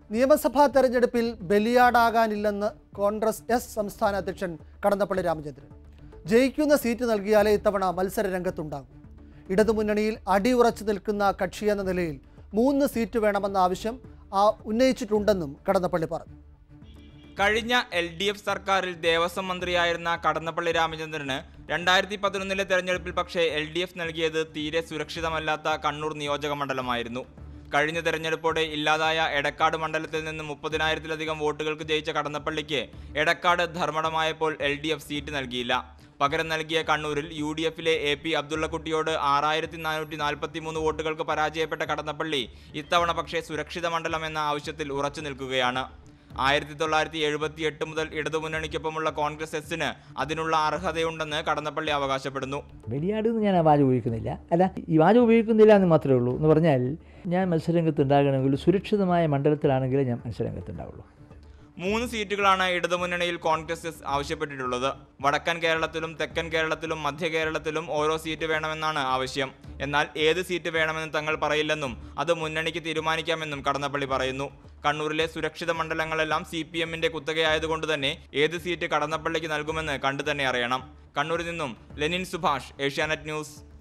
നിയമസഭാ തെരഞ്ഞെടുപ്പിൽ ബലിയാടാകാനില്ലെന്ന് കോൺഗ്രസ് എസ് സംസ്ഥാന അധ്യക്ഷൻ കടന്നപ്പള്ളി രാമചന്ദ്രൻ ജയിക്കുന്ന സീറ്റ് നൽകിയാലേ ഇത്തവണ മത്സര രംഗത്തുണ്ടാകും ഇടതുമുന്നണിയിൽ അടിയുറച്ചു നിൽക്കുന്ന കക്ഷിയെന്ന നിലയിൽ മൂന്ന് സീറ്റ് വേണമെന്ന ആവശ്യം ആ ഉന്നയിച്ചിട്ടുണ്ടെന്നും കടന്നപ്പള്ളി പറഞ്ഞു കഴിഞ്ഞ എൽ ഡി എഫ് സർക്കാരിൽ ദേവസ്വം മന്ത്രിയായിരുന്ന കടന്നപ്പള്ളി രാമചന്ദ്രന് രണ്ടായിരത്തി പതിനൊന്നിലെ തെരഞ്ഞെടുപ്പിൽ പക്ഷേ എൽ ഡി എഫ് നൽകിയത് തീരെ സുരക്ഷിതമല്ലാത്ത കണ്ണൂർ നിയോജക മണ്ഡലമായിരുന്നു കഴിഞ്ഞ തെരഞ്ഞെടുപ്പോടെ ഇല്ലാതായ എടക്കാട് മണ്ഡലത്തിൽ നിന്ന് മുപ്പതിനായിരത്തിലധികം വോട്ടുകൾക്ക് ജയിച്ച കടന്നപ്പള്ളിക്ക് എടക്കാട് ധർമ്മടമായപ്പോൾ എൽ ഡി എഫ് സീറ്റ് നൽകിയില്ല പകരം നൽകിയ കണ്ണൂരിൽ യു ഡി എഫിലെ എ പി അബ്ദുള്ളക്കുട്ടിയോട് ആറായിരത്തി നാനൂറ്റി നാൽപ്പത്തി മൂന്ന് വോട്ടുകൾക്ക് പരാജയപ്പെട്ട കടന്നപ്പള്ളി ഇത്തവണ പക്ഷേ സുരക്ഷിത മണ്ഡലം എന്ന ആവശ്യത്തിൽ ഉറച്ചു നിൽക്കുകയാണ് ആയിരത്തി തൊള്ളായിരത്തി എഴുപത്തി എട്ട് മുതൽ ഇടതുമുന്നണിക്കൊപ്പമുള്ള കോൺഗ്രസ് എസിന് അതിനുള്ള അർഹതയുണ്ടെന്ന് കടന്നപ്പള്ളി അവകാശപ്പെടുന്നു ബലിയാട് എന്ന് ഞാൻ ആ വാചകം ഉപയോഗിക്കുന്നില്ല അല്ല ഈ വാചകം ഉപയോഗിക്കുന്നില്ല എന്ന് മാത്രമേ ഉള്ളൂ എന്ന് പറഞ്ഞാൽ ഞാൻ മത്സരരംഗത്ത് ഉണ്ടാകണമെങ്കിൽ സുരക്ഷിതമായ മണ്ഡലത്തിലാണെങ്കിലേ ഞാൻ മത്സരരംഗത്ത് ഉണ്ടാവുള്ളൂ മൂന്ന് സീറ്റുകളാണ് ഇടതുമുന്നണിയിൽ കോൺഗ്രസ് എസ് ആവശ്യപ്പെട്ടിട്ടുള്ളത് വടക്കൻ കേരളത്തിലും തെക്കൻ കേരളത്തിലും മധ്യ കേരളത്തിലും ഓരോ സീറ്റ് വേണമെന്നാണ് ആവശ്യം എന്നാൽ ഏത് സീറ്റ് വേണമെന്ന് തങ്ങൾ പറയില്ലെന്നും അത് മുന്നണിക്ക് തീരുമാനിക്കാമെന്നും കടന്നപ്പള്ളി പറയുന്നു കണ്ണൂരിലെ സുരക്ഷിത മണ്ഡലങ്ങളെല്ലാം സി പി എമ്മിന്റെ കുത്തകയായതുകൊണ്ട് തന്നെ ഏത് സീറ്റ് കടന്നപ്പള്ളിക്ക് നൽകുമെന്ന് കണ്ടു തന്നെ അറിയണം കണ്ണൂരിൽ നിന്നും ലെനിൻ സുഭാഷ് ഏഷ്യാനെറ്റ് ന്യൂസ്